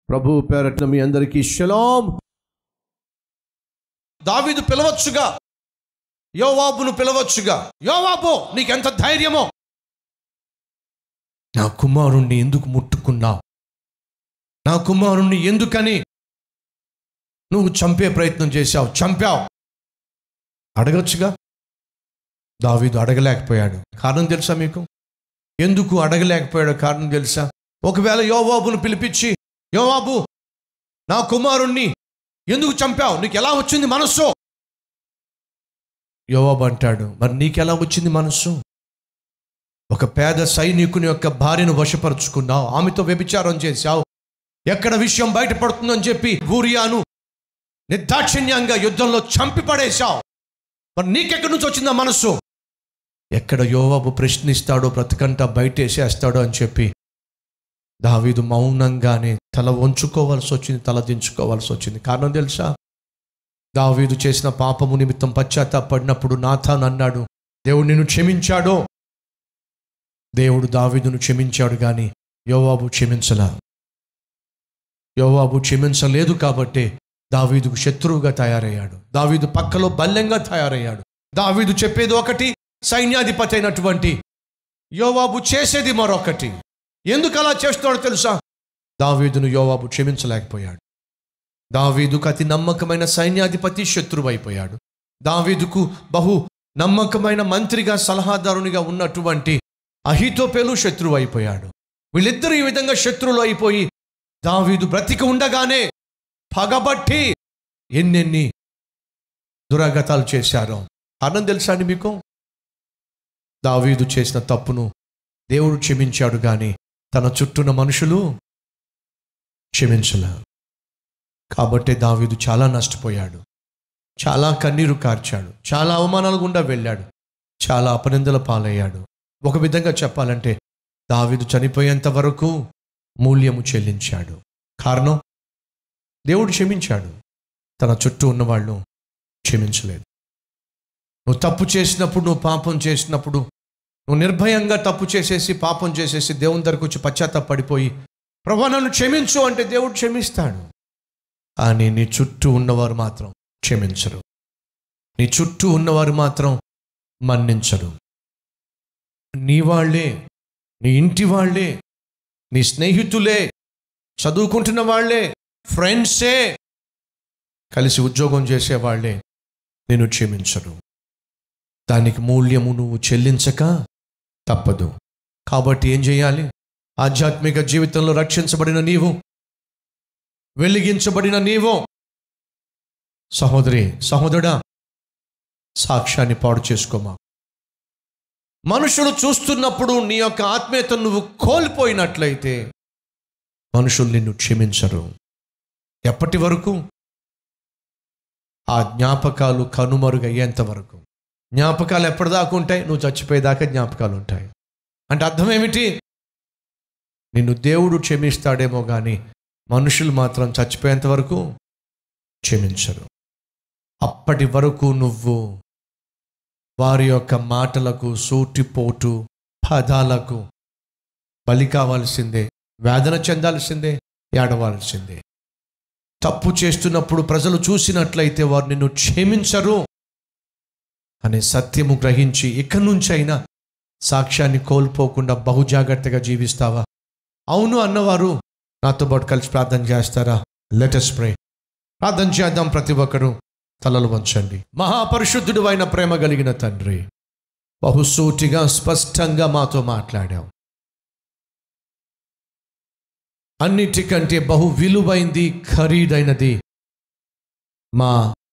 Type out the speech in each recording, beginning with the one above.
ప్రభు పేరట్న మీ అందరికీ షలాం దావీదు పిలవచ్చుగా యోవాబును పిలవచ్చుగా యోవాబు నీకెంత ధైర్యమో నా కుమారుణ్ణి ఎందుకు ముట్టుకున్నావు నా కుమారుణ్ణి ఎందుకని నువ్వు చంపే ప్రయత్నం చేశావు చంపావు అడగచ్చుగా దావీదు అడగలేకపోయాడు కారణం తెలుసా మీకు ఎందుకు అడగలేకపోయాడో కారణం తెలుసా ఒకవేళ యోవాబును పిలిపించి యోవాబు నా కుమారుణ్ణి ఎందుకు చంపావు నీకు ఎలా వచ్చింది మనస్సు యోవాబు అంటాడు మరి నీకెలా వచ్చింది మనస్సు ఒక పేద సైనికుని యొక్క భార్యను వశపరుచుకున్నావు ఆమెతో వ్యభిచారం చేశావు ఎక్కడ విషయం బయటపడుతుందని చెప్పి ఊరియాను నిర్దాక్షిణ్యంగా యుద్ధంలో చంపి పడేశావు మరి నీకెక్కడి నుంచి వచ్చిందా మనస్సు ఎక్కడ యోవాబు ప్రశ్నిస్తాడో బ్రతకంట బయటేసేస్తాడో అని చెప్పి దావీదు మౌనంగానే తల వంచుకోవాల్సి వచ్చింది తల దించుకోవాల్సి వచ్చింది కారణం తెలుసా దావీదు చేసిన పాపము నిమిత్తం పశ్చాత్తాపడినప్పుడు నాథాన్ అన్నాడు దేవుడు నిన్ను క్షమించాడో దేవుడు దావీదును క్షమించాడు కానీ యోవాబు క్షమించలా యోవాబు క్షమించలేదు కాబట్టే దావీదుకు శత్రువుగా తయారయ్యాడు దావీదు పక్కలో బల్లెంగా తయారయ్యాడు దావీదు చెప్పేది ఒకటి సైన్యాధిపతి అయినటువంటి యోవాబు చేసేది మరొకటి ఎందుకు అలా చేస్తున్నాడో తెలుసా దావీదును యోవాబు క్షమించలేకపోయాడు దావీదుకు అతి నమ్మకమైన సైన్యాధిపతి శత్రువైపోయాడు దావీదుకు బహు నమ్మకమైన మంత్రిగా సలహాదారునిగా ఉన్నటువంటి అహితోపేలు శత్రువైపోయాడు వీళ్ళిద్దరూ ఈ విధంగా శత్రువులు అయిపోయి దావీదు బ్రతికి ఉండగానే పగబట్టి ఎన్నెన్ని దురాగతాలు చేశారో కారణం తెలుసా అండి మీకు దావీదు చేసిన తప్పును దేవుడు క్షమించాడు కానీ తన చుట్టూన్న మనుషులు క్షమించలే కాబట్టే దావీదు చాలా నష్టపోయాడు చాలా కన్నీరు కార్చాడు చాలా అవమానాలు గుండా వెళ్ళాడు చాలా అపనిందల పాలయ్యాడు ఒక విధంగా చెప్పాలంటే దావీదు చనిపోయేంత వరకు మూల్యము చెల్లించాడు కారణం దేవుడు క్షమించాడు తన చుట్టూ ఉన్నవాళ్ళు క్షమించలేదు నువ్వు తప్పు చేసినప్పుడు నువ్వు పాపం చేసినప్పుడు నువ్వు నిర్భయంగా తప్పు చేసేసి పాపం చేసేసి దేవుని దగ్గరకు వచ్చి పశ్చాత్తాపడిపోయి ప్రభా నన్ను క్షమించు అంటే దేవుడు క్షమిస్తాడు కానీ నీ చుట్టూ ఉన్నవారు మాత్రం క్షమించరు నీ చుట్టూ ఉన్నవారు మాత్రం మన్నించరు నీ వాళ్ళే నీ ఇంటి వాళ్ళే నీ స్నేహితులే చదువుకుంటున్న వాళ్ళే ఫ్రెండ్సే కలిసి ఉద్యోగం చేసేవాళ్లే నేను క్షమించరు దానికి మూల్యము నువ్వు చెల్లించక తప్పదు కాబట్టి ఏం చేయాలి ఆధ్యాత్మిక జీవితంలో రక్షించబడిన నీవు వెలిగించబడిన నీవు సహోదరి సహోదరుడా సాక్ష్యాన్ని పాడు చేసుకోమా మనుషులు చూస్తున్నప్పుడు నీ యొక్క ఆత్మీయతను నువ్వు కోల్పోయినట్లయితే మనుషులు నిన్ను క్షమించరు ఎప్పటి వరకు ఆ జ్ఞాపకాలు కనుమరుగయ్యేంత వరకు జ్ఞాపకాలు ఎప్పటిదాకా ఉంటాయి నువ్వు చచ్చిపోయేదాకా జ్ఞాపకాలు ఉంటాయి అంటే అర్థం ఏమిటి నిన్ను దేవుడు క్షమిస్తాడేమో కానీ మనుషులు మాత్రం చచ్చిపోయేంత వరకు క్షమించరు అప్పటి వరకు నువ్వు వారి యొక్క మాటలకు సూటిపోటు పదాలకు బలి కావాల్సిందే వేదన చెందాల్సిందే ఏడవాల్సిందే తప్పు చేస్తున్నప్పుడు ప్రజలు చూసినట్లయితే వారు నిన్ను క్షమించరు అనే సత్యము గ్రహించి ఇక నుంచైనా సాక్ష్యాన్ని కోల్పోకుండా బహుజాగ్రత్తగా జీవిస్తావా అవును అన్నవారు నాతో పాటు కలిసి ప్రార్థన చేస్తారా లెటస్ ప్రే ప్రార్థన చేద్దాం ప్రతి ఒక్కరు తలలు వంచండి మహాపరిశుద్ధుడు అయిన ప్రేమ కలిగిన తండ్రి బహుసూటిగా స్పష్టంగా మాతో మాట్లాడావు అన్నిటికంటే బహు విలువైంది ఖరీదైనది మా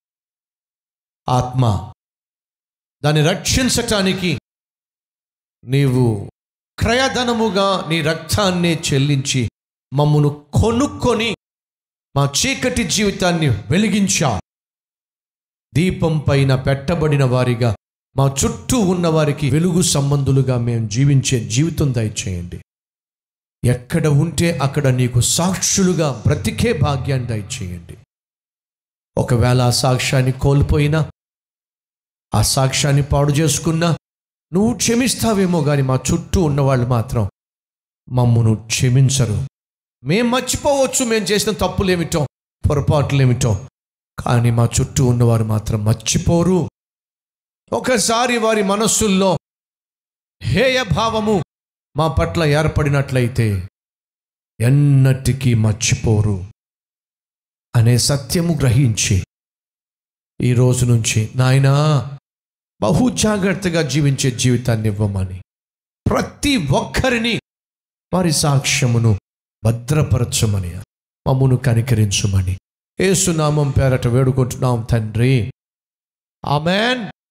ఆత్మ దాన్ని రక్షించటానికి నీవు క్రయధనముగా నీ రక్తాన్ని చెల్లించి మమ్మను కొనుక్కొని మా చీకటి జీవితాన్ని వెలిగించా దీపం పైన పెట్టబడిన వారిగా మా చుట్టూ ఉన్న వారికి వెలుగు సంబంధులుగా మేము జీవించే జీవితం దయచేయండి ఎక్కడ ఉంటే అక్కడ నీకు సాక్షులుగా బ్రతికే భాగ్యాన్ని దయచేయండి ఒకవేళ ఆ సాక్ష్యాన్ని కోల్పోయినా ఆ సాక్ష్యాన్ని పాడు చేసుకున్నా నువ్వు క్షమిస్తావేమో కానీ మా చుట్టూ ఉన్నవాళ్ళు మాత్రం మమ్మను క్షమించరు మేం మర్చిపోవచ్చు మేము చేసిన తప్పులేమిటో పొరపాట్లేమిటో కానీ మా చుట్టూ ఉన్నవారు మాత్రం మర్చిపోరు ఒకసారి వారి మనస్సుల్లో హేయ భావము మా పట్ల ఏర్పడినట్లయితే ఎన్నటికీ మర్చిపోరు అనే సత్యము గ్రహించి ఈ రోజు నుంచి నాయనా బహు జాగ్రత్తగా జీవించే జీవితాన్ని ఇవ్వమని ప్రతి ఒక్కరిని వారి సాక్ష్యమును భద్రపరచమని మమ్మును కనికరించమని ఏసునామం పేరట వేడుకుంటున్నాం తండ్రి ఆమెన్